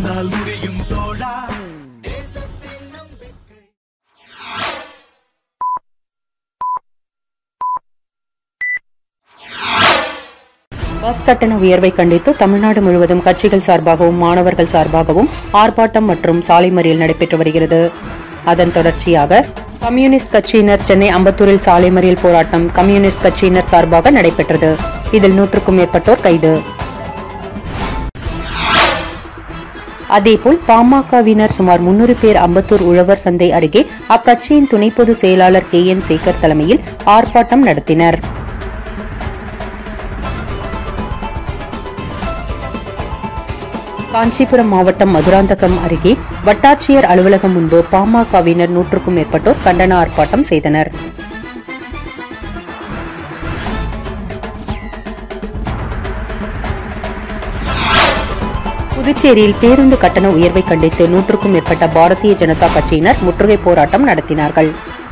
உன்னால் முடியும் தோழா பஸ் கட்டண உயர்வை கண்டித்து தமிழ்நாடு முழுவதும் கட்சிகள் சார்பாகவும் மாணவர்கள் சார்பாகவும் ஆர்ப்பாட்டம் மற்றும் சாலை மறியல் நடைபெற்று வருகிறது அதன் தொடர்ச்சியாக கம்யூனிஸ்ட் கட்சியினர் சென்னை அம்பத்தூரில் சாலை மறியல் போராட்டம் கம்யூனிஸ்ட் கட்சியினர் சார்பாக நடைபெற்றது இதில் நூற்றுக்கும் மேற்பட்டோர் கைது அதேபோல் பாமகவினர் சுமார் முன்னூறு பேர் அம்பத்தூர் உழவர் சந்தை அருகே அக்கட்சியின் துணை பொதுச் செயலாளர் கே என் சேகர் தலைமையில் ஆர்ப்பாட்டம் நடத்தினர் காஞ்சிபுரம் மாவட்டம் மதுராந்தகம் அருகே வட்டாட்சியர் அலுவலகம் முன்பு பாமகவினர் நூற்றுக்கும் மேற்பட்டோர் கண்டன ஆர்ப்பாட்டம் செய்தனர் புதுச்சேரியில் பேருந்து கட்டண உயர்வை கண்டித்து நூற்றுக்கும் மேற்பட்ட பாரதிய ஜனதா கட்சியினர் முற்றுகை போராட்டம் நடத்தினார்கள்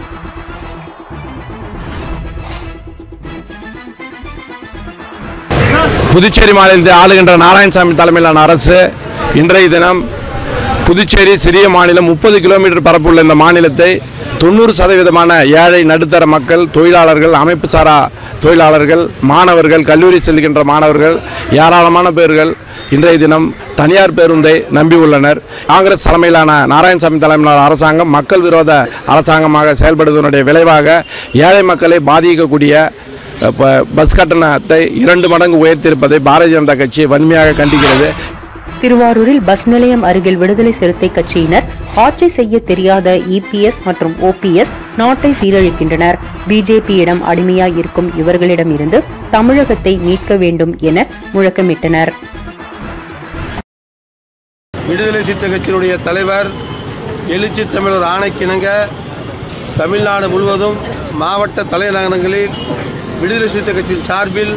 புதுச்சேரி மாநிலத்தை ஆளுகின்ற நாராயணசாமி தலைமையிலான அரசு இன்றைய தினம் புதுச்சேரி சிறிய மாநிலம் முப்பது கிலோமீட்டர் பரப்புள்ள இந்த மாநிலத்தை தொண்ணூறு சதவீதமான ஏழை நடுத்தர மக்கள் தொழிலாளர்கள் அமைப்பு சாரா தொழிலாளர்கள் மாணவர்கள் கல்லூரி செல்கின்ற மாணவர்கள் ஏராளமான பேர்கள் இன்றைய தினம் தனியார் பேருந்தை நம்பியுள்ளனர் காங்கிரஸ் தலைமையிலான நாராயணசாமி தலைமையிலான அரசாங்கம் மக்கள் விரோத அரசாங்கமாக செயல்படுவதனுடைய விளைவாக ஏழை மக்களை பாதிக்கக்கூடிய இப்போ பஸ் கட்டணத்தை இரண்டு மடங்கு உயர்த்தியிருப்பதை பாரதிய ஜனதா கட்சி வன்மையாக கண்டிக்கிறது திருவாரூரில் பஸ் நிலையம் அருகில் விடுதலை சிறுத்தை கட்சியினர் ஆட்சி செய்ய தெரியாத இபிஎஸ் மற்றும் ஓபிஎஸ் நாட்டை சீரழிக்கின்றனர் பிஜேபியிடம் அடிமையாய் இருக்கும் இவர்களிடமிருந்து தமிழகத்தை மீட்க வேண்டும் என முழக்கமிட்டனர் விடுதலை சித்த கட்சியினுடைய தலைவர் எழுச்சி தமிழர் ஆணைக்கிணங்க தமிழ்நாடு முழுவதும் மாவட்ட தலைநகரங்களில் விடுதலை சித்த கட்சியின் சார்பில்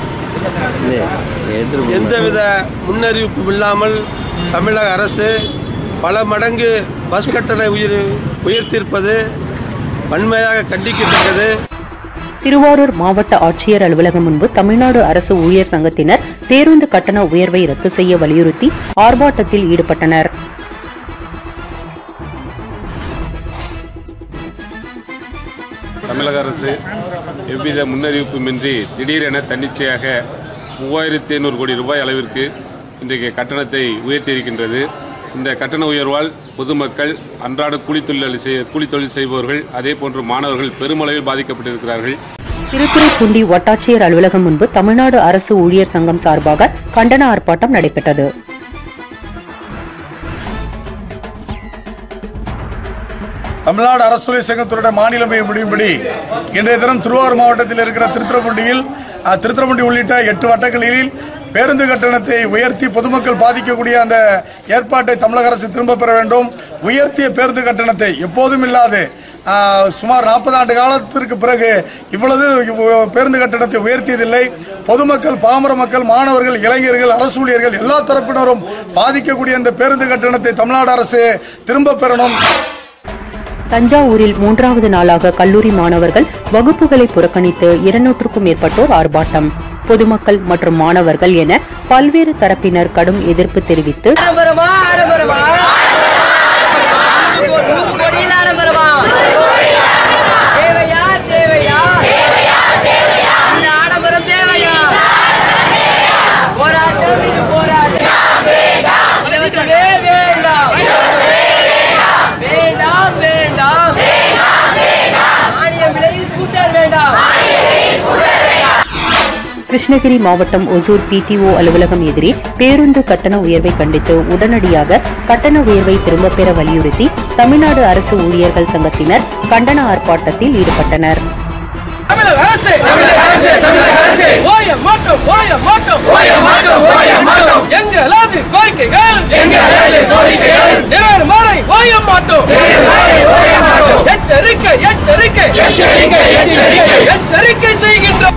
எந்தவித முன்னறிவிப்பும் இல்லாமல் தமிழக அரசு பல மடங்கு பஸ் கட்டண உயர் உயர்த்தியிருப்பது வன்மையாக கண்டிக்கத்தக்கது திருவாரூர் மாவட்ட ஆட்சியர் அலுவலகம் முன்பு தமிழ்நாடு அரசு ஊழியர் சங்கத்தினர் பேருந்து கட்டண உயர்வை ரத்து செய்ய வலியுறுத்தி ஆர்ப்பாட்டத்தில் ஈடுபட்டனர் தமிழக அரசு எவ்வித முன்னறிவிப்புமின்றி திடீரென தன்னிச்சையாக மூவாயிரத்தி ஐநூறு கோடி ரூபாய் அளவிற்கு இன்றைக்கு கட்டணத்தை உயர்த்தியிருக்கின்றது இந்த கட்டண உயர்வால் பொதுமக்கள் அன்றாட கூலி தொழில் செய் கூலி தொழில் செய்பவர்கள் அதே போன்று மாணவர்கள் பெருமளவில் பாதிக்கப்பட்டிருக்கிறார்கள் திருத்துறைப்பூண்டி வட்டாட்சியர் அலுவலகம் முன்பு தமிழ்நாடு அரசு ஊழியர் சங்கம் சார்பாக கண்டன ஆர்ப்பாட்டம் நடைபெற்றது தமிழ்நாடு அரசு சங்கத்தினுடைய மாநிலமை முடியும்படி இன்றைய தினம் திருவாரூர் மாவட்டத்தில் இருக்கிற திருத்துறைப்பூண்டியில் அஹ், திருத்துறைப்பூண்டி உள்ளிட்ட எட்டு வட்டங்களில் பேருந்து கட்டணத்தை உயர்த்தி பொதுமக்கள் பாதிக்கக்கூடிய அந்த ஏற்பாட்டை தமிழக அரசு திரும்பப் பெற வேண்டும் உயர்த்திய பேருந்து கட்டணத்தை எப்போதும் இல்லாது அஹ், சுமார் நாற்பது ஆண்டு காலத்திற்கு பிறகு இவ்வளவு இவ்- பேருந்து கட்டணத்தை உயர்த்தியதில்லை பொதுமக்கள் பாமர மக்கள் மாணவர்கள் இளைஞர்கள் அரசு ஊழியர்கள் எல்லா தரப்பினரும் பாதிக்கக்கூடிய இந்த பேருந்து கட்டணத்தை தமிழ்நாடு அரசு திரும்பப் பெறணும் தஞ்சாவூரில் மூன்றாவது நாளாக கல்லூரி மாணவர்கள் வகுப்புகளை புறக்கணித்து இருநூற்றுக்கும் மேற்பட்டோர் ஆர்ப்பாட்டம் பொதுமக்கள் மற்றும் மாணவர்கள் என பல்வேறு தரப்பினர் கடும் எதிர்ப்பு தெரிவித்து ஆடம்பரமா ஆடம்பரமா நூறு கோ- நூறு கோடியில் ஆடம்பரமா தேவையா தேவையா இந்த ஆடம்பரம் தேவையா போராட்டம் இது போராட்டம் இலவசமே வேண்டாம் வேண்டாம் வேண்டாம் மானியம் விலையில் கூட்டல் வேண்டாம் கிருஷ்ணகிரி மாவட்டம் ஒசூர் பிடிஓ அலுவலகம் எதிரே பேருந்து கட்டண உயர்வை கண்டித்து உடனடியாக கட்டண உயர்வை திரும்பப் பெற வலியுறுத்தி தமிழ்நாடு அரசு ஊழியர்கள் சங்கத்தினர் கண்டன ஆர்ப்பாட்டத்தில் ஈடுபட்டனர் தமிழக அரசு தமிழக அரசு தமிழக அரசு ஓய மாட்டோம் ஓய மாட்டோம் ஓய மாட்டோம் ஓய மாட்டோம் எங்களாது கோரிக்கைகள் எங்களாது கோரிக்கைகள் நிறைவேறுமாறை ஓய மாட்டோம் ஓய மாட்டோம் எச்சரிக்கை எச்சரிக்கை எச்சரிக்கை எச்சரிக்கை எச்சரிக்கை செய்கின்றோம்